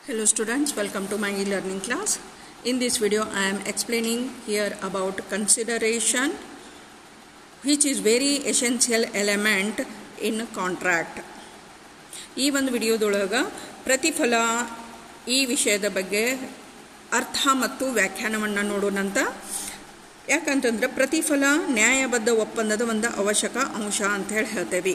Hello students, welcome to my e-learning class. In this video I am explaining here about consideration which is very essential element in contract. ಈ ಒಂದು ವಿಡಿಯೋದೊಳಗೆ ಪ್ರತಿಫಲ ಈ ವಿಷಯದ ಬಗ್ಗೆ ಅರ್ಥ ಮತ್ತು ವ್ಯಾಖ್ಯಾನವನ್ನು ನೋಡೋಣಂತ ಯಾಕಂತಂದ್ರೆ ಪ್ರತಿಫಲ ನ್ಯಾಯಬದ್ಧ ಒಪ್ಪಂದದ ಒಂದು ಅವಶ್ಯಕ ಅಂಶ ಅಂತ ಹೇಳಿ ಹೇಳ್ತೇವೆ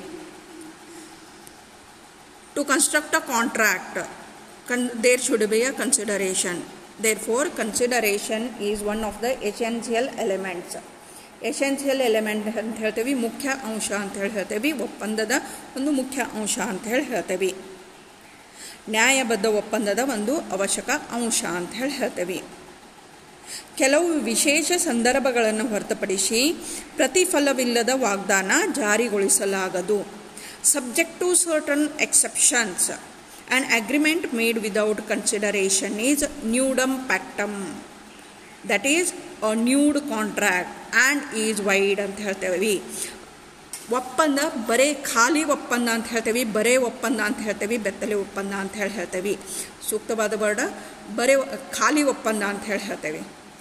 to construct a contract con- there should be a consideration. Therefore, consideration is one of the essential elements. Essential element ಅಂತ ಹೇಳ್ತೇವೆ ಮುಖ್ಯ ಅಂಶ ಅಂತ ಹೇಳಿ ಹೇಳ್ತೇವೆ ಒಪ್ಪಂದದ ಒಂದು ಮುಖ್ಯ ಅಂಶ ಅಂತ ಹೇಳಿ ಹೇಳ್ತೇವೆ ನ್ಯಾಯಬದ್ಧ ಒಪ್ಪಂದದ ಒಂದು ಅವಶ್ಯಕ ಅಂಶ ಅಂತ ಹೇಳಿ ಹೇಳ್ತೇವೆ ಕೆಲವು ವಿಶೇಷ ಸಂದರ್ಭಗಳನ್ನು ಹೊರತುಪಡಿಸಿ ಪ್ರತಿಫಲವಿಲ್ಲದ ವಾಗ್ದಾನ ಜಾರಿಗೊಳಿಸಲಾಗದು subject to certain exceptions an agreement made without consideration is nudum pactum that is a nude contract and is void ಅಂತ ಹೇಳ್ತೇವೆ ಒಪ್ಪಂದ ಬರೇ ಖಾಲಿ ಒಪ್ಪಂದ ಅಂತ ಹೇಳ್ತೇವೆ ಬರೇ ಒಪ್ಪಂದ ಅಂತ ಹೇಳ್ತೇವೆ ಬೆತ್ತಲೆ ಒಪ್ಪಂದ ಅಂತ ಹೇಳಿ ಹೇಳ್ತೇವೆ ಸೂಕ್ತವಾದ ವರ್ಡ ಬರೇ ಖಾಲಿ ಒಪ್ಪಂದ ಅಂತ ಹೇಳಿ ಹೇಳ್ತೇವೆ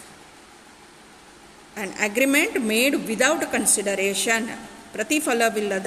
an agreement made without consideration ಪ್ರತಿಫಲವಿಲ್ಲದ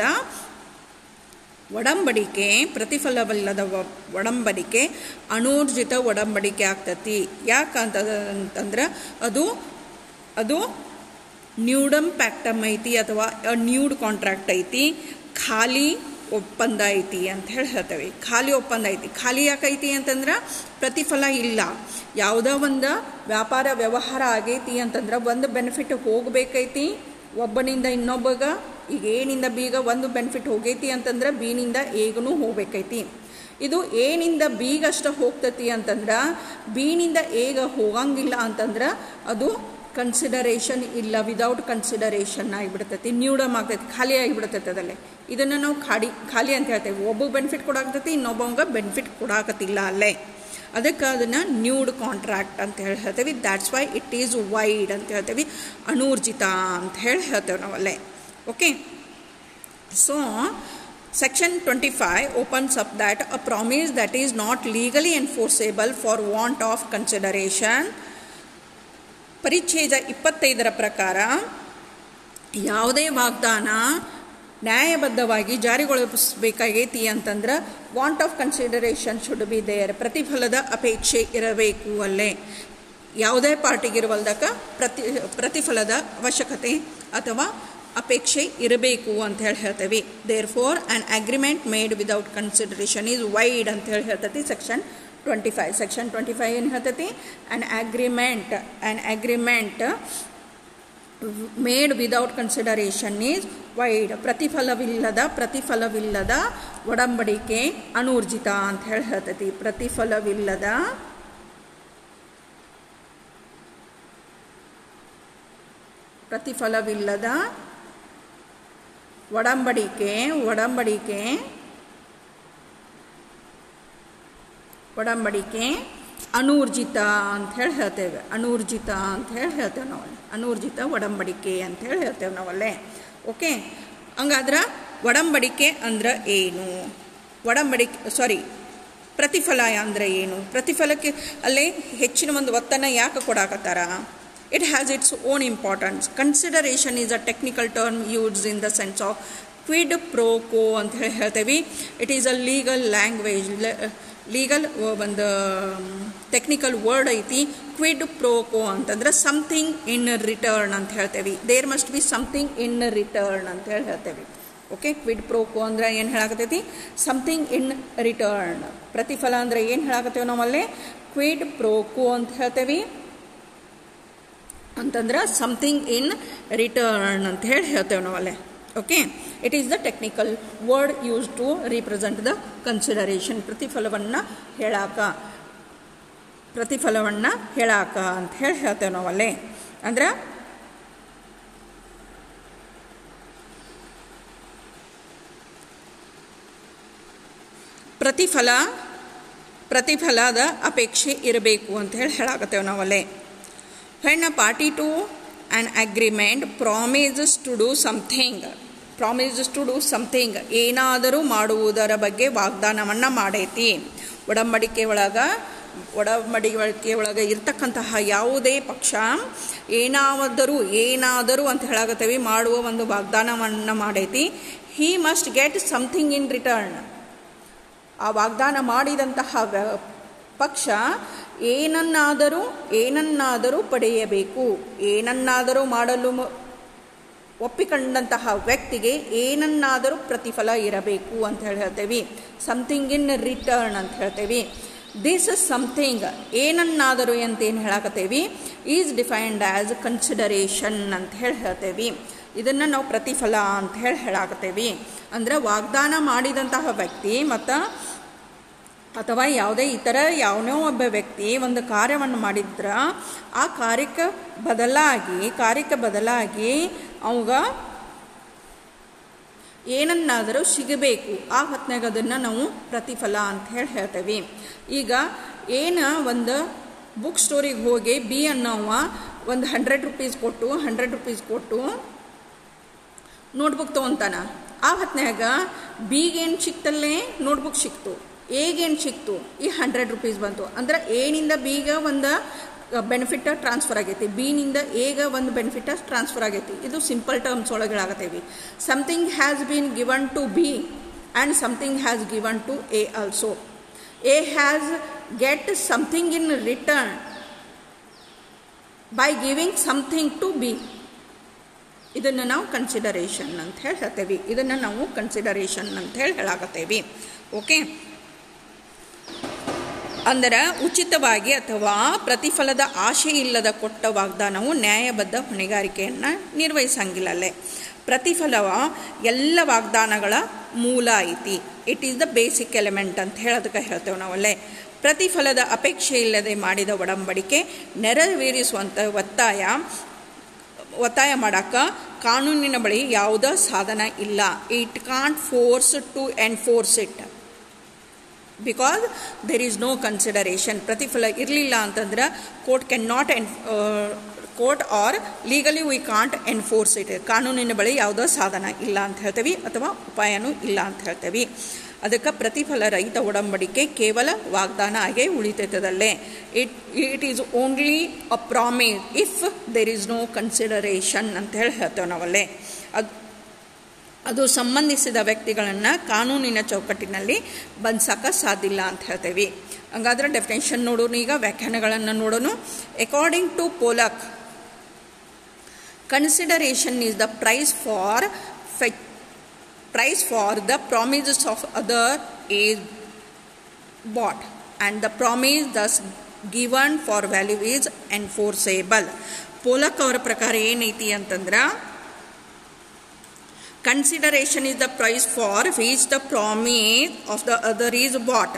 ಒಡಂಬಡಿಕೆ ಪ್ರತಿಫಲವಿಲ್ಲದ ಒಡಂಬಡಿಕೆ ಅನೂರ್ಜಿತ ಒಡಂಬಡಿಕೆ ಆಗ್ತತಿ ಯಾಕಂತಂದ್ರೆ ಅದು ಅದು ನ್ಯೂಡಮ್ ಪ್ಯಾಕ್ಟಮ್ ಐತಿ ಅಥವಾ ನ್ಯೂಡ್ ಕಾಂಟ್ರಾಕ್ಟ್ ಐತಿ ಖಾಲಿ ಒಪ್ಪಂದ ಐತಿ ಅಂತ ಹೇಳಿ ಹೇಳ್ತೇವೆ ಖಾಲಿ ಒಪ್ಪಂದ ಐತಿ ಖಾಲಿ ಯಾಕೈತಿ ಅಂತಂದ್ರೆ ಪ್ರತಿಫಲ ಇಲ್ಲ ಯಾವುದೋ ಒಂದು ವ್ಯಾಪಾರ ವ್ಯವಹಾರ ಆಗೈತಿ ಅಂತಂದ್ರೆ ಒಂದು ಬೆನಿಫಿಟ್ ಹೋಗಬೇಕೈತಿ ಒಬ್ಬನಿಂದ ಇನ್ನೊಬ್ಬಗ ಈಗ ಏನಿಂದ ಬೀಗ ಒಂದು ಬೆನಿಫಿಟ್ ಹೋಗೈತಿ ಅಂತಂದ್ರೆ ಬಿನಿಂದ ಏಗನೂ ಹೋಗ್ಬೇಕೈತಿ ಇದು ಏನಿಂದ ಬೀಗಷ್ಟ ಹೋಗ್ತತಿ ಅಂತಂದ್ರೆ ಬಿನಿಂದ ಏಗ ಹೋಗಂಗಿಲ್ಲ ಅಂತಂದ್ರೆ ಅದು ಕನ್ಸಿಡರೇಷನ್ ಇಲ್ಲ ವಿದೌಟ್ ಕನ್ಸಿಡರೇಷನ್ ಆಗಿಬಿಡ್ತೈತಿ ನ್ಯೂಡಮ್ ಆಗ್ತೈತಿ ಖಾಲಿ ಆಗಿಬಿಡ್ತೈತೆ ಅದಲ್ಲೇ ಇದನ್ನು ನಾವು ಖಾಲಿ ಖಾಲಿ ಅಂತ ಹೇಳ್ತೇವೆ ಒಬ್ಬ ಬೆನಿಫಿಟ್ ಕೊಡಾಕತೈತಿ ಇನ್ನೊಬ್ಬವಂಗ ಬೆನಿಫಿಟ್ ಕೊಡಾಕತ್ತಿಲ್ಲ ಅಲ್ಲೇ ಅದಕ್ಕೆ ಅದನ್ನು ನ್ಯೂಡ್ ಕಾಂಟ್ರಾಕ್ಟ್ ಅಂತ ಹೇಳಿ ಹೇಳ್ತೇವೆ that's why it is void ಅಂತ ಹೇಳ್ತೇವೆ ಅನೂರ್ಜಿತ ಅಂತ ಹೇಳಿ ಹೇಳ್ತೇವೆ ನಾವಲ್ಲೇ okay so section 25 opens up that a promise that is not legally enforceable for want of consideration ಪರಿಚ್ಛೇದ ಇಪ್ಪತ್ತೈದರ ಪ್ರಕಾರ ಯಾವುದೇ ವಾಗ್ದಾನ ನ್ಯಾಯಬದ್ಧವಾಗಿ ಜಾರಿಗೊಳಿಸಬೇಕಾಗೈತಿ ಅಂತಂದ್ರೆ want of consideration should be there ಪ್ರತಿಫಲದ ಅಪೇಕ್ಷೆ ಇರಬೇಕು ಅಲ್ಲೇ ಯಾವುದೇ ಪಾರ್ಟಿಗಿರುವಲ್ದಕ್ಕ ಪ್ರತಿ ಪ್ರತಿಫಲದ ಅವಶ್ಯಕತೆ ಅಥವಾ ಅಪೇಕ್ಷೆ ಇರಬೇಕು ಅಂತ ಹೇಳಿ ಹೇಳ್ತೇವೆ therefore an agreement made without consideration is void ಅಂತ ಹೇಳಿ ಹೇಳ್ತೈತಿ section twenty five section twenty five ಏನು ಹೇಳ್ತೈತಿ an agreement an agreement made without consideration is void ಪ್ರತಿಫಲವಿಲ್ಲದ ಪ್ರತಿಫಲವಿಲ್ಲದ ಒಡಂಬಡಿಕೆ ಅನೂರ್ಜಿತ ಅಂತ ಹೇಳಿ ಹೇಳ್ತೈತಿ ಪ್ರತಿಫಲವಿಲ್ಲದ ಪ್ರತಿಫಲವಿಲ್ಲದ ಒಡಂಬಡಿಕೆ ಒಡಂಬಡಿಕೆ ಒಡಂಬಡಿಕೆ ಅನೂರ್ಜಿತ ಅಂತ ಹೇಳಿ ಹೇಳ್ತೇವೆ ಅನೂರ್ಜಿತ ಅಂತ ಹೇಳಿ ಹೇಳ್ತೇವೆ ನಾವು ಅನೂರ್ಜಿತ ಒಡಂಬಡಿಕೆ ಅಂತ ಹೇಳಿ ಹೇಳ್ತೇವೆ ನಾವಲ್ಲೇ ಓಕೆ ಹಂಗಾದ್ರೆ ಒಡಂಬಡಿಕೆ ಅಂದ್ರೆ ಏನು ಒಡಂಬಡಿಕೆ ಸಾರಿ ಪ್ರತಿಫಲ ಅಂದರೆ ಏನು ಪ್ರತಿಫಲಕ್ಕೆ ಅಲ್ಲೇ ಹೆಚ್ಚಿನ ಒಂದು ಒತ್ತನ್ನು ಯಾಕೆ ಕೊಡಾಕತ್ತಾರ it has its own importance. Consideration is a technical term used in the sense of quid pro quo ಅಂತ ಹೇಳಿ ಹೇಳ್ತೇವೆ it is a legal language legal ಒಂದು ಟೆಕ್ನಿಕಲ್ ವರ್ಡ್ ಐತಿ ಕ್ವಿಡ್ ಪ್ರೋ ಕೋ ಅಂತಂದ್ರೆ ಸಮಥಿಂಗ್ ಇನ್ ರಿಟರ್ನ್ ಅಂತ ಹೇಳ್ತೇವೆ there must be something in return ಅಂತ ಹೇಳಿ ಹೇಳ್ತೇವೆ ಓಕೆ ಕ್ವಿಡ್ ಪ್ರೋ ಕೋ ಅಂದ್ರೆ ಏನು ಹೇಳಾಕತೈತಿ ಸಮಥಿಂಗ್ ಇನ್ ರಿಟರ್ನ್ ಪ್ರತಿಫಲ ಅಂದ್ರೆ ಏನು ಹೇಳಾಕತ್ತೇವೆ ನಾವಲ್ಲೇ ಕ್ವಿಡ್ ಪ್ರೋ ಕೋ ಅಂತ ಹೇಳ್ತೇವೆ ಅಂತಂದ್ರೆ ಸಮಥಿಂಗ್ ಇನ್ ರಿಟರ್ನ್ ಅಂತ ಹೇಳಿ ಹೇಳ್ತೇವೆ ನಾವಲ್ಲೇ okay it is the technical word use to represent the consideration ಪ್ರತಿಫಲವನ್ನು ಹೇಳಾಕ ಪ್ರತಿಫಲವನ್ನು ಹೇಳಾಕ ಅಂತ ಹೇಳಿ ಹೇಳ್ತೇವೆ ನಾವಲ್ಲೇ ಅಂದ್ರೆ ಪ್ರತಿಫಲ ಪ್ರತಿಫಲದ ಅಪೇಕ್ಷೆ ಇರಬೇಕು ಅಂತ ಹೇಳಿ ಹೇಳಾಕತ್ತೇವೆ ನಾವಲ್ಲೇ when a party to an agreement promises to do something promises to do something ಏನಾದರೂ ಮಾಡುವುದರ ಬಗ್ಗೆ ವಾಗ್ದಾನವನ್ನು ಮಾಡೈತಿ ಒಡಂಬಡಿಕೆ ಒಳಗೆ ಒಡಂಬಡಿಕೆ ಒಳಗೆ ಇರ್ತಕ್ಕಂತಹ ಯಾವುದೇ ಪಕ್ಷ ಏನಾದರೂ ಏನಾದರೂ ಅಂತ ಹೇಳಾಕತ್ತೇವಿ ಮಾಡುವ ಒಂದು ವಾಗ್ದಾನವನ್ನು ಮಾಡೈತಿ he must get something in return ಆ ವಾಗ್ದಾನ ಮಾಡಿದಂತಹ ವ್ಯ- ಪಕ್ಷ ಏನನ್ನಾದರೂ ಏನನ್ನಾದರೂ ಪಡೆಯಬೇಕು ಏನನ್ನಾದರೂ ಮಾಡಲು ಮ- ಒಪ್ಪಿಕೊಂಡಂತಹ ವ್ಯಕ್ತಿಗೆ ಏನನ್ನಾದರೂ ಪ್ರತಿಫಲ ಇರಬೇಕು ಅಂತ ಹೇಳಿ ಹೇಳ್ತೇವೆ ಸಮಥಿಂಗ್ ಇನ್ ರಿಟರ್ನ್ ಅಂತ ಹೇಳ್ತೇವೆ ದಿಸ್ ಇಸ್ ಸಮಥಿಂಗ್ ಏನನ್ನಾದರೂ ಅಂತ ಏನು ಹೇಳಕತ್ತೇವಿ ಈಸ್ ಡಿಫೈನ್ಡ್ ಆ್ಯಸ್ ಕನ್ಸಿಡರೇಷನ್ ಅಂತ ಹೇಳಿ ಹೇಳ್ತೇವೆ ಇದನ್ನು ನಾವು ಪ್ರತಿಫಲ ಅಂತ ಹೇಳಿ ಹೇಳಾಕತ್ತೇವಿ ಅಂದರೆ ವಾಗ್ದಾನ ಮಾಡಿದಂತಹ ವ್ಯಕ್ತಿ ಮತ್ತು ಅಥವಾ ಯಾವುದೇ ಇತರ ಯಾವನೋ ಒಬ್ಬ ವ್ಯಕ್ತಿ ಒಂದು ಕಾರ್ಯವನ್ನು ಮಾಡಿದ್ರ ಆ ಕಾರ್ಯಕ್ಕೆ ಬದಲಾಗಿ ಕಾರ್ಯಕ್ಕೆ ಬದಲಾಗಿ ಅವಾಗ ಏನನ್ನಾದರೂ ಸಿಗಬೇಕು ಆ ಹೊತ್ನಾಗ ಅದನ್ನು ನಾವು ಪ್ರತಿಫಲ ಅಂತ ಹೇಳಿ ಹೇಳ್ತೇವೆ ಈಗ ಏನು ಒಂದು ಬುಕ್ ಸ್ಟೋರಿಗೆ ಹೋಗಿ ಬಿ ಅನ್ನೋವ ಒಂದು ಹಂಡ್ರೆಡ್ ರುಪೀಸ್ ಕೊಟ್ಟು ಹಂಡ್ರೆಡ್ ರುಪೀಸ್ ಕೊಟ್ಟು ನೋಟ್ಬುಕ್ ತೊಗೊತಾನ ಆ ಹೊತ್ನ್ಯಾಗ ಬಿಗೇನು ಸಿಕ್ತಲ್ಲೇ ನೋಟ್ಬುಕ್ ಸಿಕ್ತು ಏಗೇನು ಸಿಕ್ತು ಈ ಹಂಡ್ರೆಡ್ ರುಪೀಸ್ ಬಂತು ಅಂದ್ರೆ ಏನಿಂದ ಬಿಗ ಒಂದು ಬೆನಿಫಿಟ್ ಟ್ರಾನ್ಸ್ಫರ್ ಆಗೈತಿ ಬಿನಿಂದ ಏಗ ಒಂದು ಬೆನಿಫಿಟ್ ಟ್ರಾನ್ಸ್ಫರ್ ಆಗೈತಿ ಇದು ಸಿಂಪಲ್ ಟರ್ಮ್ಸ್ ಒಳಗೆ ಹೇಳಾಕತ್ತೇವಿ something has been given to B and something has given to A also A has get something in return by giving something to B ಇದನ್ನು ನಾವು ಕನ್ಸಿಡರೇಷನ್ ಅಂತ ಹೇಳಿ ಹೇಳ್ತೇವೆ ಇದನ್ನು ನಾವು ಕನ್ಸಿಡರೇಷನ್ ಅಂತ ಹೇಳಿ ಹೇಳಾಕತ್ತೇವೆ ಓಕೆ ಅಂದರೆ ಉಚಿತವಾಗಿ ಅಥವಾ ಪ್ರತಿಫಲದ ಆಶೆ ಇಲ್ಲದ ಕೊಟ್ಟ ವಾಗ್ದಾನವು ನ್ಯಾಯಬದ್ಧ ಹೊಣೆಗಾರಿಕೆಯನ್ನು ನಿರ್ವಹಿಸಂಗಿಲ್ಲಲ್ಲೇ ಪ್ರತಿಫಲವ ಎಲ್ಲ ವಾಗ್ದಾನಗಳ ಮೂಲ ಐತಿ it is the basic element ಅಂತ ಹೇಳೋದಕ್ಕೆ ಹೇಳ್ತೇವೆ ನಾವಲ್ಲೇ ಪ್ರತಿಫಲದ ಅಪೇಕ್ಷೆ ಇಲ್ಲದೆ ಮಾಡಿದ ಒಡಂಬಡಿಕೆ ನೆರವೇರಿಸುವಂಥ ಒತ್ತಾಯ ಒತ್ತಾಯ ಮಾಡಕ್ಕೆ ಕಾನೂನಿನ ಬಳಿ ಯಾವುದೇ ಸಾಧನ ಇಲ್ಲ it can't force to enforce it because there is no consideration ಪ್ರತಿಫಲ ಇರಲಿಲ್ಲ ಅಂತಂದ್ರೆ court can not en court or legally we can't enforce it ಕಾನೂನಿನ ಬಳಿ ಯಾವುದೋ ಸಾಧನ ಇಲ್ಲ ಅಂತ ಹೇಳ್ತೇವೆ ಅಥವಾ ಉಪಾಯನೂ ಇಲ್ಲ ಅಂತ ಹೇಳ್ತೇವೆ ಅದಕ್ಕೆ ಪ್ರತಿಫಲ ರಹಿತ ಒಡಂಬಡಿಕೆ ಕೇವಲ ವಾಗ್ದಾನ ಆಗೇ ಉಳಿತೈತದಲ್ಲೇ it it is only a promise if there is no consideration ಅಂತ ಹೇಳಿ ಹೇಳ್ತೇವೆ ನಾವಲ್ಲೇ ಅದು ಅದು ಸಂಬಂಧಿಸಿದ ವ್ಯಕ್ತಿಗಳನ್ನು ಕಾನೂನಿನ ಚೌಕಟ್ಟಿನಲ್ಲಿ ಬಂಧಿಸಕ್ಕೆ ಸಾಧ್ಯ ಇಲ್ಲ ಅಂತ ಹೇಳ್ತೇವೆ ಹಂಗಾದ್ರೆ ಡೆಫಿನೇಷನ್ ನೋಡೋಣ ಈಗ ವ್ಯಾಖ್ಯಾನಗಳನ್ನು ನೋಡೋಣ according to Pollock consideration is the price for price for the promises of other is bought and the promise thus given for value is enforceable Pollock ಅವರ ಪ್ರಕಾರ ಏನೈತಿ ಅಂತಂದ್ರೆ consideration is the price for which the promise of the other is bought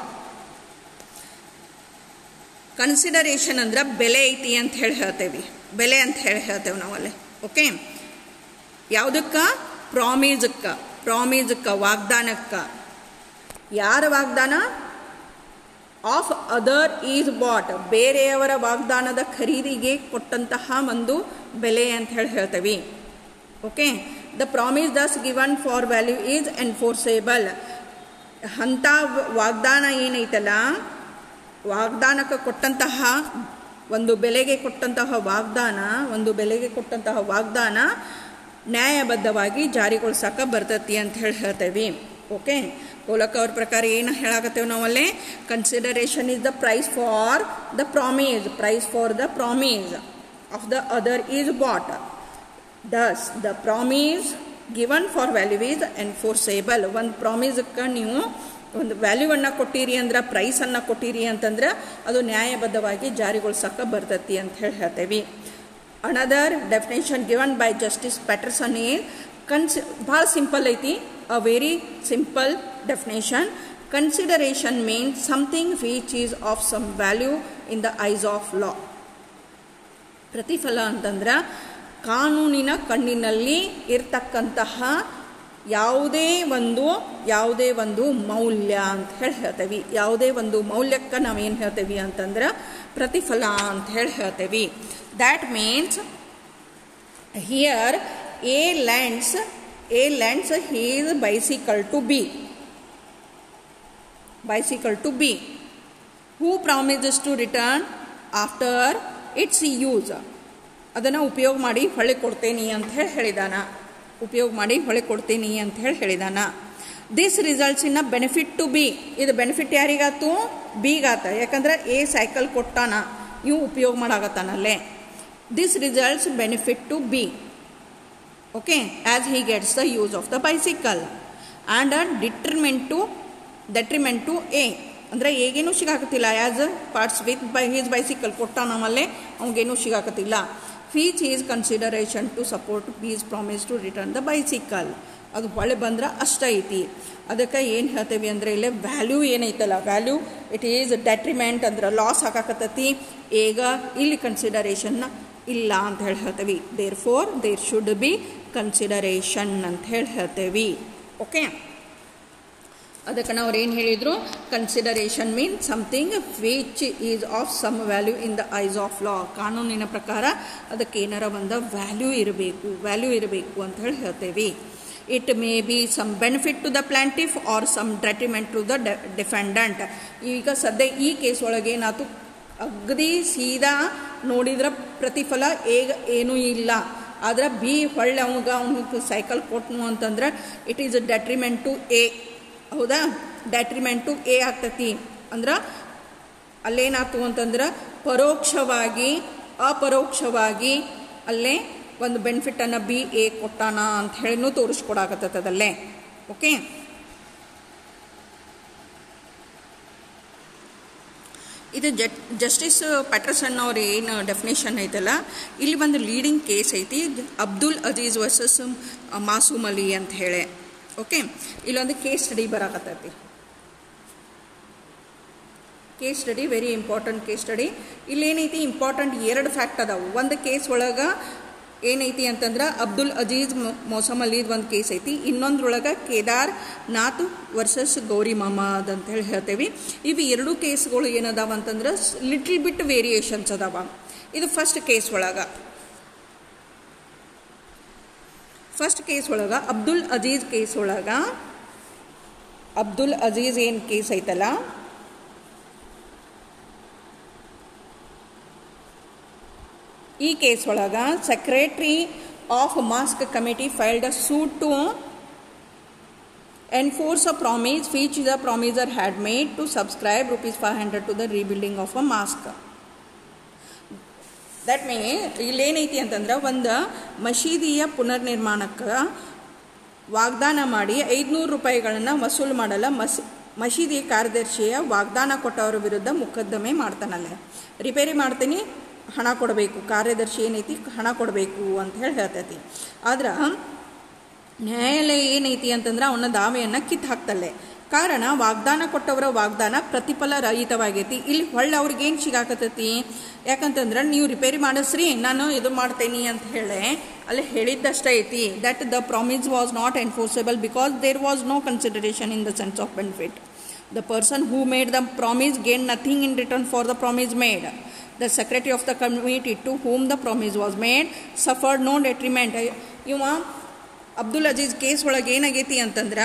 consideration ಅಂದ್ರೆ ಬೆಲೆ ಐತಿ ಅಂತ ಹೇಳಿ ಹೇಳ್ತೇವೆ ಬೆಲೆ ಅಂತ ಹೇಳಿ ಹೇಳ್ತೇವೆ ನಾವಲ್ಲಿ ಓಕೆ ಯಾವುದಕ್ಕೆ ಪ್ರಾಮಿಸಕ್ಕೆ ಪ್ರಾಮಿಸಕ್ಕೆ ವಾಗ್ದಾನಕ್ಕೆ ಯಾರ ವಾಗ್ದಾನ ಆಫ್ ಅದರ್ ಈಸ್ ಬಾಟ್ ಬೇರೆಯವರ ವಾಗ್ದಾನದ ಖರೀದಿಗೆ ಕೊಟ್ಟಂತಹ ಒಂದು ಬೆಲೆ ಅಂತ ಹೇಳಿ ಹೇಳ್ತೇವೆ okay the promise thus given for value is enforceable ಅಂಥ ವಾಗ್ದಾನ ಏನೈತಲ್ಲ ವಾಗ್ದಾನಕ್ಕೆ ಕೊಟ್ಟಂತಹ ಒಂದು ಬೆಲೆಗೆ ಕೊಟ್ಟಂತಹ ವಾಗ್ದಾನ ಒಂದು ಬೆಲೆಗೆ ಕೊಟ್ಟಂತಹ ವಾಗ್ದಾನ ನ್ಯಾಯಬದ್ಧವಾಗಿ ಜಾರಿಗೊಳಿಸಕ್ಕೆ ಬರ್ತೈತಿ ಅಂತ ಹೇಳಿ ಹೇಳ್ತೇವೆ ಓಕೆ ಪೋಲಕ್ ಅವ್ರ ಪ್ರಕಾರ ಏನು ಹೇಳಾಕತ್ತೇವೆ ನಾವಲ್ಲೇ consideration is the price for the promise price for the promise of the other is bought thus the promise given for value is enforceable ಒಂದು ಪ್ರಾಮೀಸಕ್ಕೆ ನೀವು ಒಂದು ವ್ಯಾಲ್ಯೂವನ್ನು ಕೊಟ್ಟಿರಿ ಅಂದ್ರೆ ಪ್ರೈಸನ್ನು ಕೊಟ್ಟಿರಿ ಅಂತಂದ್ರೆ ಅದು ನ್ಯಾಯಬದ್ಧವಾಗಿ ಜಾರಿಗೊಳಿಸಕ್ಕೆ ಬರ್ತೈತಿ ಅಂತ ಹೇಳಿ ಹೇಳ್ತೇವೆ another definition given by Justice Patterson is ಕನ್ಸಿ ಭಾಳ ಸಿಂಪಲ್ ಐತಿ a very simple definition consideration means something which is of some value in the eyes of law ಪ್ರತಿಫಲ ಅಂತಂದ್ರೆ ಕಾನೂನಿನ ಕಣ್ಣಿನಲ್ಲಿ ಇರ್ತಕ್ಕಂತಹ ಯಾವುದೇ ಒಂದು ಯಾವುದೇ ಒಂದು ಮೌಲ್ಯ ಅಂತ ಹೇಳಿ ಹೇಳ್ತೇವೆ ಯಾವುದೇ ಒಂದು ಮೌಲ್ಯಕ್ಕೆ ನಾವೇನು ಹೇಳ್ತೇವೆ ಅಂತಂದ್ರೆ ಪ್ರತಿಫಲ ಅಂತ ಹೇಳಿ ಹೇಳ್ತೇವೆ that means here A lends A lends his bicycle to B bicycle to B who promises to return after its use ಅದನ್ನು ಉಪಯೋಗ ಮಾಡಿ ಹೊಳೆ ಕೊಡ್ತೇನೆ ಅಂತ ಹೇಳಿ ಹೇಳಿದಾನ ಉಪಯೋಗ ಮಾಡಿ ಹೊಳೆ ಕೊಡ್ತೀನಿ ಅಂತ ಹೇಳಿ ಹೇಳಿದಾನ this results in a benefit to B ಇದು ಬೆನಿಫಿಟ್ ಯಾರಿಗಾತು ಬಿಗಾತ ಯಾಕಂದ್ರೆ ಎ ಸೈಕಲ್ ಕೊಟ್ಟಾನ ಇವು ಉಪಯೋಗ ಮಾಡಾಕತ್ತಾನಲ್ಲೇ this results benefit to B okay as he gets the use of the bicycle and a detriment to detriment to A ಅಂದರೆ ಈಗೇನು ಸಿಗಾಕತ್ತಿಲ್ಲ as parts with by his bicycle ಕೊಟ್ಟ ನಮ್ಮಲ್ಲೇ ಅವ್ಗೇನು ಸಿಗಾಕತ್ತಿಲ್ಲ which is consideration to support B's promise to return the bicycle ಅದು ಹೊಳೆ ಬಂದ್ರೆ ಅಷ್ಟ ಐತಿ ಅದಕ್ಕೆ ಏನು ಹೇಳ್ತೇವೆ ಅಂದರೆ ಇಲ್ಲೇ ವ್ಯಾಲ್ಯೂ ಏನೈತಲ್ಲ ವ್ಯಾಲ್ಯೂ ಇಟ್ ಈಸ್ ಡೆಟ್ರಿಮೆಂಟ್ ಅಂದ್ರೆ ಲಾಸ್ ಆಗಾಕತ್ತತಿ ಈಗ ಇಲ್ಲಿ ಕನ್ಸಿಡರೇಷನ್ನ ಇಲ್ಲ ಅಂತ ಹೇಳಿ ಹೇಳ್ತೇವೆ therefore there should be consideration ಅಂತ ಹೇಳಿ ಹೇಳ್ತೇವೆ ಓಕೆ ಅದಕ್ಕೆ ನಾವು ಏನು ಹೇಳಿದರು consideration mean something which is of some value in the eyes of law ಕಾನೂನಿನ ಪ್ರಕಾರ ಅದಕ್ಕೆ ಏನಾರ ಒಂದು ವ್ಯಾಲ್ಯೂ ಇರಬೇಕು ವ್ಯಾಲ್ಯೂ ಇರಬೇಕು ಅಂತ ಹೇಳಿ ಹೇಳ್ತೇವೆ it may be some benefit to the plaintiff or some detriment to the defendant ಈಗ ಸದ್ಯ ಈ ಕೇಸ್ ಒಳಗೆ ಏನಾಯ್ತು ಅಗದಿ ಸೀದಾ ನೋಡಿದ್ರೆ ಪ್ರತಿಫಲ ಈಗ ಏನೂ ಇಲ್ಲ ಆದ್ರೆ ಬಿ ಹೊಳ್ಳೆ ಅವಾಗ ಅವ್ನಿಗೆ ಸೈಕಲ್ ಕೊಟ್ಟನು ಅಂತಂದ್ರೆ it is detriment to A ಹೌದಾ ಡೆಟ್ರಿಮೆಂಟ್ ಟು ಎ ಆಗ್ತತಿ ಅಂದ್ರೆ ಅಲ್ಲೇನಾಯ್ತು ಅಂತಂದ್ರೆ ಪರೋಕ್ಷವಾಗಿ ಅಪರೋಕ್ಷವಾಗಿ ಅಲ್ಲೇ ಒಂದು ಬೆನಿಫಿಟನ್ನು ಬಿ ಎ ಕೊಟ್ಟಾನ ಅಂತ ಹೇಳಿನೂ ತೋರಿಸ್ಕೊಡಾಕತ್ತದಲ್ಲೇ ಓಕೆ ಇದು ಜಟ್ ಜಸ್ಟಿಸ್ ಪ್ಯಾಟರ್ಸನ್ ಅವ್ರ ಏನು ಡೆಫಿನೇಷನ್ ಐತಲ್ಲ ಇಲ್ಲಿ ಒಂದು ಲೀಡಿಂಗ್ ಕೇಸ್ ಐತಿ ಅಬ್ದುಲ್ ಅಜೀಜ್ ವರ್ಸಸ್ ಮಾಸೂಮ್ ಅಲಿ ಅಂತ ಹೇಳಿ ಓಕೆ ಇಲ್ಲೊಂದು ಕೇಸ್ ಸ್ಟಡಿ ಬರಾಕತ್ತೈತಿ case study very important case study ಇಲ್ಲೇನೈತಿ ಇಂಪಾರ್ಟೆಂಟ್ ಎರಡು ಫ್ಯಾಕ್ಟ್ ಅದಾವು ಒಂದು ಕೇಸ್ ಒಳಗೆ ಏನೈತಿ ಅಂತಂದ್ರೆ ಅಬ್ದುಲ್ ಅಜೀಜ್ ಮೋಸಮ್ ಅಲಿದ್ ಒಂದು ಕೇಸ್ ಐತಿ ಇನ್ನೊಂದ್ರೊಳಗೆ ಕೇದಾರ್ ನಾಥ್ ವರ್ಸಸ್ ಗೌರಿ ಮೊಹಮ್ಮದ್ ಅಂತ ಹೇಳಿ ಹೇಳ್ತೇವೆ ಇವು ಎರಡು ಕೇಸ್ಗಳು ಏನದಾವ ಅಂತಂದ್ರೆ ಲಿಟ್ಲ್ ಬಿಟ್ ವೇರಿಯೇಷನ್ಸ್ ಅದಾವ ಇದು ಫಸ್ಟ್ ಕೇಸ್ ಒಳಗೆ ಫಸ್ಟ್ ಕೇಸ್ ಒಳಗೆ ಅಬ್ದುಲ್ ಅಜೀಜ್ ಕೇಸ್ ಒಳಗೆ ಅಬ್ದುಲ್ ಅಜೀಜ್ ಏನು ಕೇಸ್ ಐತಲ್ಲ ಈ ಕೇಸ್ ಒಳಗೆ secretary of mosque committee filed a suit to enforce a promise which the promisor had made to subscribe rupees five hundred to the rebuilding of a mosque that me ಇಲ್ಲೇನೈತಿ ಅಂತಂದ್ರೆ ಒಂದು ಮಸೀದಿಯ ಪುನರ್ನಿರ್ಮಾಣಕ್ಕೆ ವಾಗ್ದಾನ ಮಾಡಿ ಐದುನೂರು ರೂಪಾಯಿಗಳನ್ನು ವಸೂಲು ಮಾಡಲ್ಲ ಮಸ್ ಮಸೀದಿ ಕಾರ್ಯದರ್ಶಿಯ ವಾಗ್ದಾನ ಕೊಟ್ಟವರ ವಿರುದ್ಧ ಮೊಕದ್ದಮೆ ಮಾಡ್ತಾನಲ್ಲ ರಿಪೇರಿ ಮಾಡ್ತೀನಿ ಹಣ ಕೊಡಬೇಕು ಕಾರ್ಯದರ್ಶಿ ಏನೈತಿ ಹಣ ಕೊಡಬೇಕು ಅಂತ ಹೇಳಿ ಹೇಳ್ತೈತಿ ಆದ್ರೆ ನ್ಯಾಯಾಲಯ ಏನೈತಿ ಅಂತಂದ್ರೆ ಅವನ ದಾವೆಯನ್ನು ಕಿತ್ತು ಹಾಕ್ತಲ್ಲೇ ಕಾರಣ ವಾಗ್ದಾನ ಕೊಟ್ಟವರ ವಾಗ್ದಾನ ಪ್ರತಿಫಲ ರಹಿತವಾಗೈತಿ ಇಲ್ಲಿ ಹೊಳ್ಳೆ ಅವ್ರಿಗೆ ಏನು ಸಿಗಾಕತ್ತೈತಿ ಯಾಕಂತಂದ್ರೆ ನೀವು ರಿಪೇರಿ ಮಾಡಿಸ್ರಿ ನಾನು ಇದು ಮಾಡ್ತೇನೆ ಅಂತ ಹೇಳಿ ಅಲ್ಲಿ ಹೇಳಿದ್ದಷ್ಟೇ ಐತಿ that the promise was not enforceable because there was no consideration in the sense of benefit the person who made the promise gain nothing in return for the promise made the secretary of the committee to whom the promise was made suffered no detriment ಇವ Abdul Aziz case ಒಳಗೆ ಏನಾಗೈತಿ ಅಂತಂದ್ರೆ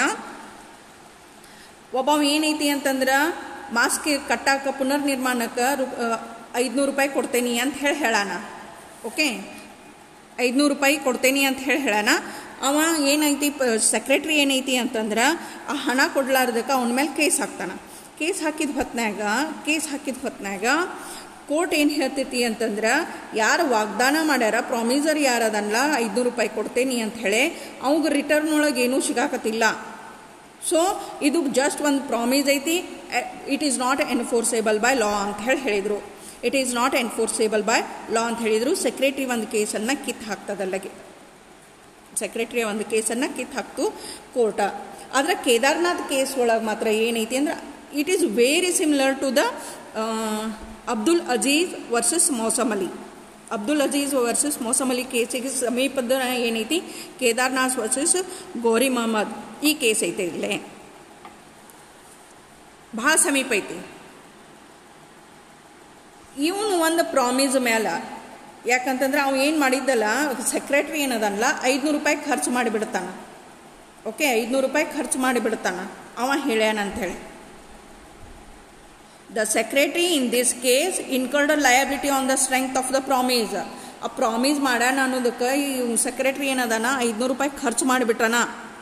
ಒಬ್ಬ ಏನೈತಿ ಅಂತಂದ್ರೆ mask ಕಟ್ಟಾಕ ಪುನರ್ನಿರ್ಮಾಣಕ್ಕೆ ರು ಐದುನೂರು ರೂಪಾಯಿ ಕೊಡ್ತೇನೆ ಅಂತ ಹೇಳಿ ಹೇಳಾನ ಓಕೆ ಐದುನೂರು ರೂಪಾಯಿ ಕೊಡ್ತೇನೆ ಅಂತ ಹೇಳಿ ಹೇಳಾನ ಅವ ಏನೈತಿ ಪ ಸೆಕ್ರೆಟ್ರಿ ಏನೈತಿ ಅಂತಂದ್ರೆ ಆ ಹಣ ಕೊಡ್ಲಾರ್ದಕ್ಕೆ ಅವನ ಮೇಲೆ ಕೇಸ್ ಹಾಕ್ತಾನೆ ಕೇಸ್ ಹಾಕಿದ ಹೊತ್ನ್ಯಾಗ ಕೇಸ್ ಹಾಕಿದ ಹೊತ್ನ್ಯಾಗ ಕೋರ್ಟ್ ಏನು ಹೇಳ್ತೈತಿ ಅಂತಂದ್ರೆ ಯಾರು ವಾಗ್ದಾನ ಮಾಡ್ಯಾರ ಪ್ರಾಮಿಸರ್ ಯಾರದನ್ಲ ಐದುನೂರು ರೂಪಾಯಿ ಕೊಡ್ತೇನೆ ಅಂತ ಹೇಳಿ ಅವಾಗ ರಿಟರ್ನ್ ಒಳಗೆ ಏನೂ ಸಿಗಾಕತ್ತಿಲ್ಲ ಸೊ ಇದು ಜಸ್ಟ್ ಒಂದು ಪ್ರಾಮಿಸ್ ಐತಿ it is not enforceable by law ಅಂತ ಹೇಳಿ ಹೇಳಿದರು it is not enforceable by law ಅಂತ ಹೇಳಿದರು ಸೆಕ್ರೆಟ್ರಿ ಒಂದು ಕೇಸನ್ನು ಕಿತ್ತು ಹಾಕ್ತದಲ್ಲಗೆ ಸೆಕ್ರೆಟ್ರಿ ಒಂದು ಕೇಸನ್ನು ಕಿತ್ತು ಹಾಕ್ತು ಕೋರ್ಟ ಆದರೆ ಕೇದಾರ್ನಾಥ್ ಕೇಸ್ ಒಳಗೆ ಮಾತ್ರ ಏನೈತಿ ಅಂದ್ರೆ it is very similar to the Abdul Aziz versus Mausam Ali Abdul Aziz versus Mausam Ali ಕೇಸಿಗೆ ಸಮೀಪದ ಏನೈತಿ ಕೇದಾರ್ನಾಥ್ ವರ್ಸಸ್ ಗೌರಿ ಮೊಹಮ್ಮದ್ ಈ ಕೇಸ್ ಐತೆ ಇಲ್ಲೇ ಭಾಳ ಸಮೀಪ ಐತಿ ಇವನು ಒಂದು ಪ್ರಾಮಿಸ್ ಮೇಲೆ ಯಾಕಂತಂದ್ರೆ ಅವ ಏನು ಮಾಡಿದ್ದಲ್ಲ ಸೆಕ್ರೆಟ್ರಿ ಏನದಲ್ಲ ಐದುನೂರು ರೂಪಾಯಿ ಖರ್ಚು ಮಾಡಿಬಿಡ್ತಾನೆ ಓಕೆ ಐದುನೂರು ರೂಪಾಯಿ ಖರ್ಚು ಮಾಡಿಬಿಡ್ತಾನ ಅವ ಹೇಳ್ಯಾನಂಥೇಳಿ the secretary in this case incurred liability on the strength of the promise ಆ ಪ್ರಾಮಿಸ್ ಮಾಡ್ಯಾನ ಅನ್ನೋದಕ್ಕೆ ಈ ಸೆಕ್ರೆಟ್ರಿ ಏನದಾನ ಐದುನೂರು ರೂಪಾಯಿ ಖರ್ಚು ಮಾಡಿಬಿಟ್ಟಾನ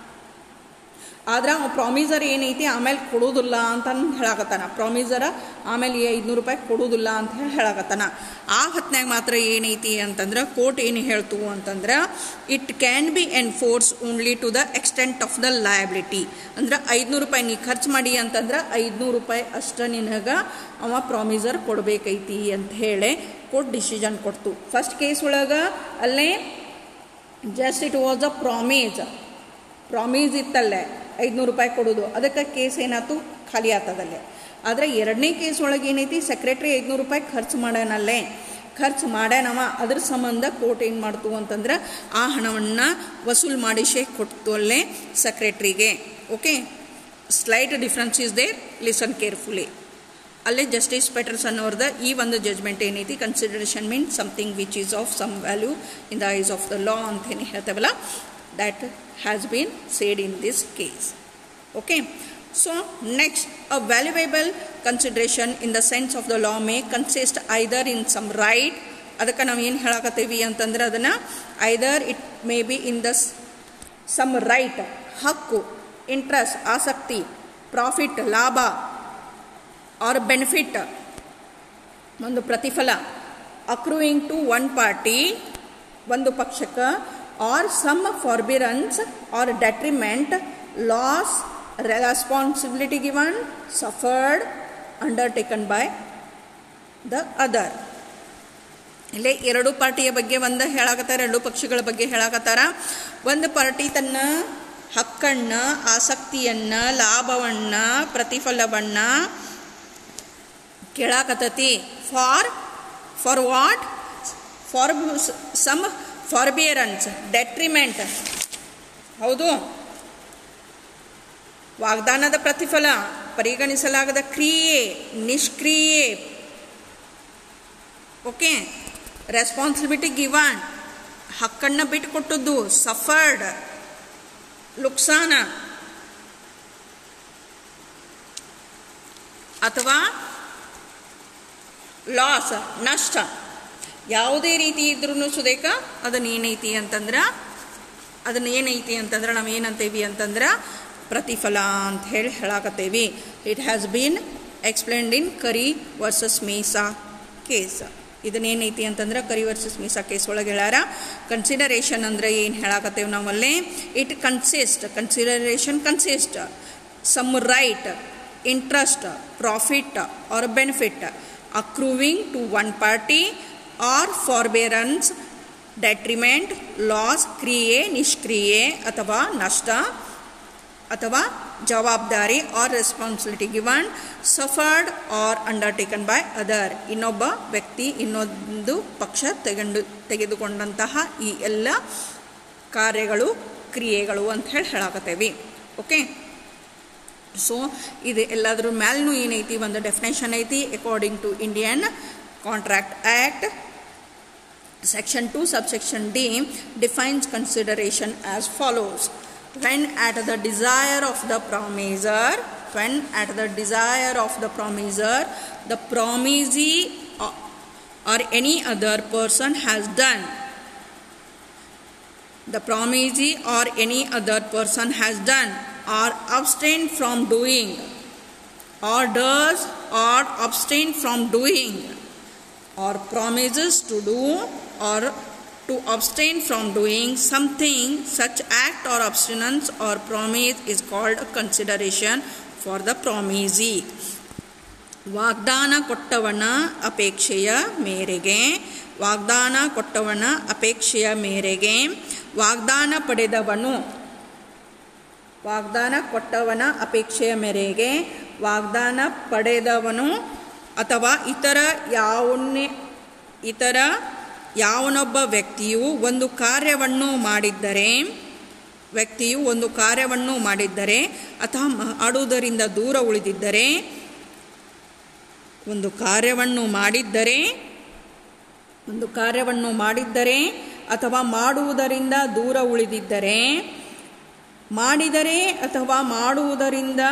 ಆದ್ರೆ ಅವ ಪ್ರಾಮಿಸರ್ ಏನೈತಿ ಆಮೇಲೆ ಕೊಡೋದಿಲ್ಲ ಅಂತ ಹೇಳಕತ್ತಾನ ಪ್ರಾಮಿಸರ ಆಮೇಲೆ ಈ ಐದುನೂರು ರೂಪಾಯಿ ಕೊಡೋದಿಲ್ಲ ಅಂತ ಹೇಳಿ ಹೇಳಕತ್ತಾನ ಆ ಹೊತ್ನ್ಯಾಗ ಮಾತ್ರ ಏನೈತಿ ಅಂತಂದ್ರೆ ಕೋರ್ಟ್ ಏನು ಹೇಳ್ತು ಅಂತಂದ್ರೆ it can be enforce only to the extent of the liability ಅಂದ್ರೆ ಐದುನೂರು ರೂಪಾಯಿ ನೀ ಖರ್ಚು ಮಾಡಿ ಅಂತಂದ್ರೆ ಐದುನೂರು ರೂಪಾಯಿ ಅಷ್ಟ ನಿನಗೆ ಅವ ಪ್ರಾಮಿಸರ್ ಕೊಡಬೇಕೈತಿ ಅಂತ ಹೇಳಿ ಕೋರ್ಟ್ ಡಿಸಿಷನ್ ಕೊಡ್ತು ಫಸ್ಟ್ ಕೇಸ್ ಒಳಗೆ ಅಲ್ಲೇ just it was a promise promise ಇತ್ತಲ್ಲೇ ಐದುನೂರು ರೂಪಾಯಿ ಕೊಡೋದು ಅದಕ್ಕೆ ಕೇಸ್ ಏನಾಯ್ತು ಖಾಲಿ ಆಗ್ತದಲ್ಲೇ ಆದರೆ ಎರಡನೇ ಕೇಸ್ ಒಳಗೆ ಏನೈತಿ ಸೆಕ್ರೆಟ್ರಿ ಐದುನೂರು ರೂಪಾಯಿ ಖರ್ಚು ಮಾಡ್ಯಾನಲ್ಲೇ ಖರ್ಚು ಮಾಡ್ಯಾನವ ಅದ್ರ ಸಂಬಂಧ ಕೋರ್ಟ್ ಏನು ಮಾಡ್ತು ಅಂತಂದ್ರೆ ಆ ಹಣವನ್ನು ವಸೂಲು ಮಾಡಿಸೇ ಕೊಡ್ತು ಅಲ್ಲೇ ಸೆಕ್ರೆಟ್ರಿಗೆ okay slight difference is there listen carefully ಅಲ್ಲೇ ಜಸ್ಟಿಸ್ ಪೆಟರ್ಸನ್ ಅವ್ರದ ಈ ಒಂದು ಜಜ್ಮೆಂಟ್ ಏನೈತಿ consideration mean something which is of some value in the eyes of the law ಅಂತೇನು ಹೇಳ್ತೇವಲ್ಲ that has been said in this case. Okay. So, next, a valuable consideration in the sense of the law may consist either in some right, ಅದಕ್ಕೆ ನಾವು ಏನು ಹೇಳಕತ್ತೀವಿ ಅಂತಂದ್ರೆ ಅದನ್ನು either it may be in the some right ಹಕ್ಕು interest ಆಸಕ್ತಿ profit ಲಾಭ or benefit ಒಂದು ಪ್ರತಿಫಲ ಅಕ್ರೂಯಿಂಗ್ ಟು ಒನ್ ಪಾರ್ಟಿ ಒಂದು ಪಕ್ಷಕ್ಕೆ or some forbearance or detriment, loss, responsibility given, suffered, undertaken by the other. ಇಲ್ಲೇ ಎರಡು ಪಾರ್ಟಿಯ ಬಗ್ಗೆ ಒಂದು ಹೇಳಾಕತ್ತಾರ ಎರಡು ಪಕ್ಷಗಳ ಬಗ್ಗೆ ಹೇಳಾಕತ್ತಾರ ಒಂದು ಪಾರ್ಟಿ ತನ್ನ ಹಕ್ಕನ್ನ ಆಸಕ್ತಿಯನ್ನ ಲಾಭವನ್ನ ಪ್ರತಿಫಲವನ್ನ ಕೇಳಾಕತ್ತತಿ for for what for some forbearance detriment ಹೌದು ವಾಗ್ದಾನದ ಪ್ರತಿಫಲ ಪರಿಗಣಿಸಲಾಗದ ಕ್ರಿಯೆ ನಿಷ್ಕ್ರಿಯೆ ಓಕೆ ರೆಸ್ಪಾನ್ಸಿಬಿಲಿಟಿ ಗಿವನ್ ಹಕ್ಕನ್ನು ಬಿಟ್ಟುಕೊಟ್ಟದ್ದು ಸಫರ್ಡ್ ಲುಕ್ಸಾನ ಅಥವಾ ಲಾಸ್ ನಷ್ಟ ಯಾವುದೇ ರೀತಿ ಇದ್ರೂ ಸುದೇಕ ಅದನ್ನ ಏನೈತಿ ಅಂತಂದ್ರೆ ಅದನ್ನ ಏನೈತಿ ಅಂತಂದ್ರೆ ನಾವು ಏನಂತೇವಿ ಅಂತಂದ್ರೆ ಪ್ರತಿಫಲ ಅಂತ ಹೇಳಿ ಹೇಳಾಕತ್ತೇವಿ it has been explained in Currie versus Misa case ಇದನ್ನೇನೈತಿ ಅಂತಂದ್ರೆ ಕರಿ ವರ್ಸಸ್ ಮೀಸಾ ಕೇಸ್ ಒಳಗೆ ಹೇಳ್ಯಾರ ಕನ್ಸಿಡರೇಷನ್ ಅಂದ್ರೆ ಏನು ಹೇಳಾಕತ್ತೇವೆ ನಾವಲ್ಲಿ it consist consideration consist some right interest profit or benefit accruing to one party or forbearance detriment loss ಕ್ರಿಯೆ ನಿಷ್ಕ್ರಿಯೆ ಅಥವಾ ನಷ್ಟ ಅಥವಾ ಜವಾಬ್ದಾರಿ or responsibility given suffered or undertaken by other ಇನ್ನೊಬ್ಬ ವ್ಯಕ್ತಿ ಇನ್ನೊಂದು ಪಕ್ಷ ತೆಗೆದು ತೆಗೆದುಕೊಂಡಂತಹ ಈ ಎಲ್ಲ ಕಾರ್ಯಗಳು ಕ್ರಿಯೆಗಳು ಅಂತ ಹೇಳಿ ಹೇಳಾಕತ್ತೇವಿ ಓಕೆ ಸೊ ಇದು ಎಲ್ಲದ್ರ ಮ್ಯಾಲೂ ಏನೈತಿ ಒಂದು ಡೆಫಿನೇಷನ್ ಐತಿ according to Indian contract act Section 2, subsection D defines consideration as follows. When at the desire of the promiser, when at the desire of the promiser, the promisee or, or any other person has done, the promisee or any other person has done or abstained from doing, or does or abstain from doing, or promises to do or to abstain from doing something, such act or abstinence or promise is called a consideration for the promisee. ವಾಗ್ದಾನ ಕೊಟ್ಟವನ ಅಪೇಕ್ಷೆಯ ಮೇರೆಗೆ ವಾಗ್ದಾನ ಕೊಟ್ಟವನ ಅಪೇಕ್ಷೆಯ ಮೇರೆಗೆ ವಾಗ್ದಾನ ಪಡೆದವನು ವಾಗ್ದಾನ ಕೊಟ್ಟವನ ಅಪೇಕ್ಷೆಯ ಮೇರೆಗೆ ವಾಗ್ದಾನ ಪಡೆದವನು ಅಥವಾ ಇತರ ಯಾವನ್ನೇ ಇತರ ಯಾವನೊಬ್ಬ ವ್ಯಕ್ತಿಯು ಒಂದು ಕಾರ್ಯವನ್ನು ಮಾಡಿದ್ದರೆ ವ್ಯಕ್ತಿಯು ಒಂದು ಕಾರ್ಯವನ್ನು ಮಾಡಿದ್ದರೆ ಅಥವಾ ಮಾಡುವುದರಿಂದ ದೂರ ಉಳಿದಿದ್ದರೆ ಒಂದು ಕಾರ್ಯವನ್ನು ಮಾಡಿದ್ದರೆ ಒಂದು ಕಾರ್ಯವನ್ನು ಮಾಡಿದ್ದರೆ ಅಥವಾ ಮಾಡುವುದರಿಂದ ದೂರ ಉಳಿದಿದ್ದರೆ ಮಾಡಿದರೆ ಅಥವಾ ಮಾಡುವುದರಿಂದ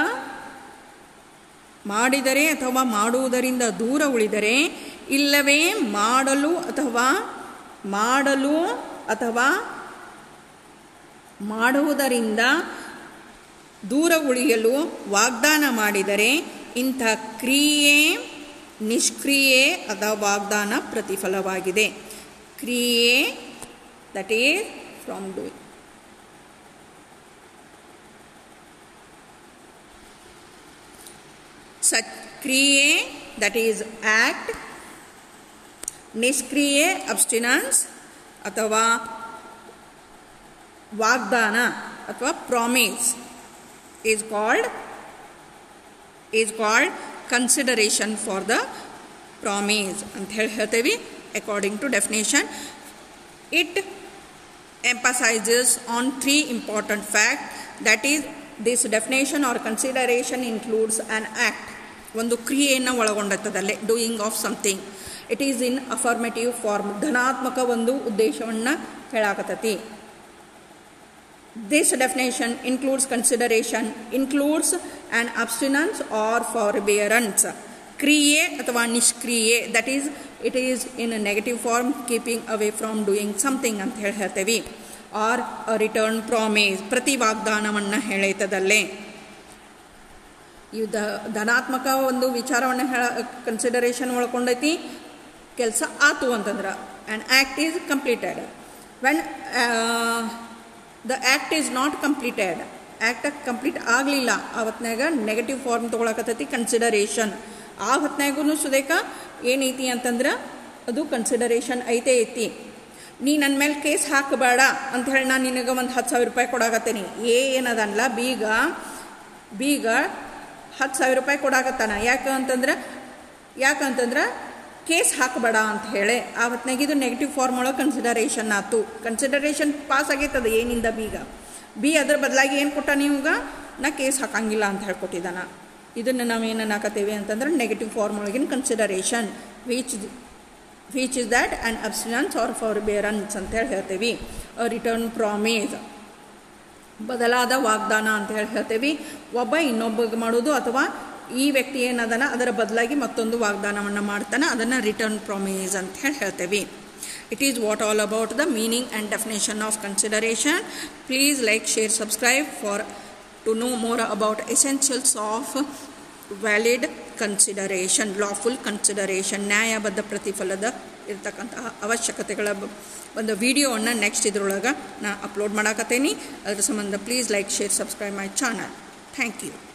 ಮಾಡಿದರೆ ಅಥವಾ ಮಾಡುವುದರಿಂದ ದೂರ ಉಳಿದರೆ ಇಲ್ಲವೇ ಮಾಡಲು ಅಥವಾ ಮಾಡಲು ಅಥವಾ ಮಾಡುವುದರಿಂದ ದೂರ ಉಳಿಯಲು ವಾಗ್ದಾನ ಮಾಡಿದರೆ ಇಂಥ ಕ್ರಿಯೆ ನಿಷ್ಕ್ರಿಯೆ ಅಥವಾ ವಾಗ್ದಾನ ಪ್ರತಿಫಲವಾಗಿದೆ ಕ್ರಿಯೆ that is from doing such ಕ್ರಿಯೆ ದಟ್ ಈಸ್ ಆ್ಯಕ್ಟ್ ನಿಷ್ಕ್ರಿಯೆ ಅಬ್ಸ್ಟಿನನ್ಸ್ ಅಥವಾ ವಾಗ್ದಾನ ಅಥವಾ promise is called is called consideration for the promise ಅಂತ ಹೇಳಿ ಹೇಳ್ತೇವೆ according to definition it emphasizes on three important facts that is this definition or consideration includes an act ಒಂದು ಕ್ರಿಯೆಯನ್ನು ಒಳಗೊಂಡತ್ತದಲ್ಲೇ doing of something it is in affirmative form ಧನಾತ್ಮಕ ಒಂದು ಉದ್ದೇಶವನ್ನು ಹೇಳಾಕತ್ತತಿ this definition includes consideration includes an abstinence or forbearance ಕ್ರಿಯೆ ಅಥವಾ ನಿಷ್ಕ್ರಿಯೆ that is it is in negative form keeping away from doing something ಅಂತ ಹೇಳಿ ಹೇಳ್ತೇವೆ ಆರ್ ರಿಟರ್ನ್ ಪ್ರಾಮಿಸ್ ಪ್ರತಿ ವಾಗ್ದಾನವನ್ನು ಹೇಳೈತದಲ್ಲೇ ಇವು ದ ಧನಾತ್ಮಕ ಒಂದು ವಿಚಾರವನ್ನು ಹೇಳ ಕನ್ಸಿಡರೇಷನ್ ಒಳ್ಕೊಂಡೈತಿ ಕೆಲಸ ಆತು ಅಂತಂದ್ರೆ and act is completed when the act is not completed act complete ಆಗಲಿಲ್ಲ ಆವತ್ನಾಗ ನೆಗೆಟಿವ್ ಫಾರ್ಮ್ ತೊಗೊಳಕತ್ತೈತಿ ಕನ್ಸಿಡರೇಷನ್ ಆ ಹೊತ್ನಾಗೂ ಸುದೇಕ ಏನೈತಿ ಅಂತಂದ್ರೆ ಅದು ಕನ್ಸಿಡರೇಷನ್ ಐತೆ ಐತಿ ನೀ ನನ್ನ ಮೇಲೆ ಕೇಸ್ ಹಾಕಬೇಡ ಅಂತ ಹೇಳಿ ನಾನು ನಿನಗೆ ಒಂದು ಹತ್ತು ಸಾವಿರ ರೂಪಾಯಿ ಕೊಡಾಕತ್ತೀನಿ ಏ ಏನದಲ್ಲ ಬೀಗ ಬೀಗ ಹತ್ತು ಸಾವಿರ ರೂಪಾಯಿ ಕೊಡಾಕತ್ತಾನ ಯಾಕೆ ಅಂತಂದ್ರೆ ಯಾಕಂತಂದ್ರೆ ಕೇಸ್ ಹಾಕಬೇಡ ಅಂತ ಹೇಳಿ ಆ ಹೊತ್ನಾಗ ಇದು ನೆಗೆಟಿವ್ ಫಾರ್ಮ್ ಒಳಗೆ ಕನ್ಸಿಡರೇಷನ್ ಆಯ್ತು ಕನ್ಸಿಡರೇಷನ್ ಪಾಸ್ ಆಗೈತದ ಏನಿಂದ ಬೀಗ ಬಿ ಅದ್ರ ಬದಲಾಗಿ ಏನು ಕೊಟ್ಟ ನೀವಾಗ ನಾ ಕೇಸ್ ಹಾಕಂಗಿಲ್ಲ ಅಂತ ಹೇಳ್ಕೊಟ್ಟಿದ್ದಾನ ಇದನ್ನು ನಾವೇನು ಹಾಕತ್ತೇವೆ ಅಂತಂದ್ರೆ ನೆಗೆಟಿವ್ ಫಾರ್ಮ್ ಒಳಗಿನ consideration which which is that and abstinence or forbearance ಅಂತ ಹೇಳಿ ಹೇಳ್ತೇವೆ ರಿಟರ್ನ್ ಪ್ರಾಮಿಸ್ ಬದಲಾದ ವಾಗ್ದಾನ ಅಂತ ಹೇಳಿ ಹೇಳ್ತೇವೆ ಒಬ್ಬ ಇನ್ನೊಬ್ಬಗೆ ಮಾಡೋದು ಅಥವಾ ಈ ವ್ಯಕ್ತಿ ಏನದನ ಅದರ ಬದಲಾಗಿ ಮತ್ತೊಂದು ವಾಗ್ದಾನವನ್ನು ಮಾಡ್ತಾನೆ ಅದನ್ನು ರಿಟರ್ನ್ ಪ್ರಾಮಿಸ್ ಅಂತ ಹೇಳಿ ಹೇಳ್ತೇವೆ it is what all about the meaning and definition of consideration please like share subscribe for to know more about essentials of valid consideration lawful consideration ನ್ಯಾಯಬದ್ಧ ಪ್ರತಿಫಲದ ಇರ್ತಕ್ಕಂತಹ ಅವಶ್ಯಕತೆಗಳ ಒಂದು ವಿಡಿಯೋವನ್ನು ನೆಕ್ಸ್ಟ್ ಇದ್ರೊಳಗೆ ನಾ ಅಪ್ಲೋಡ್ ಮಾಡಾಕತ್ತೇನೆ ಅದ್ರ ಸಂಬಂಧ please like share subscribe my channel thank you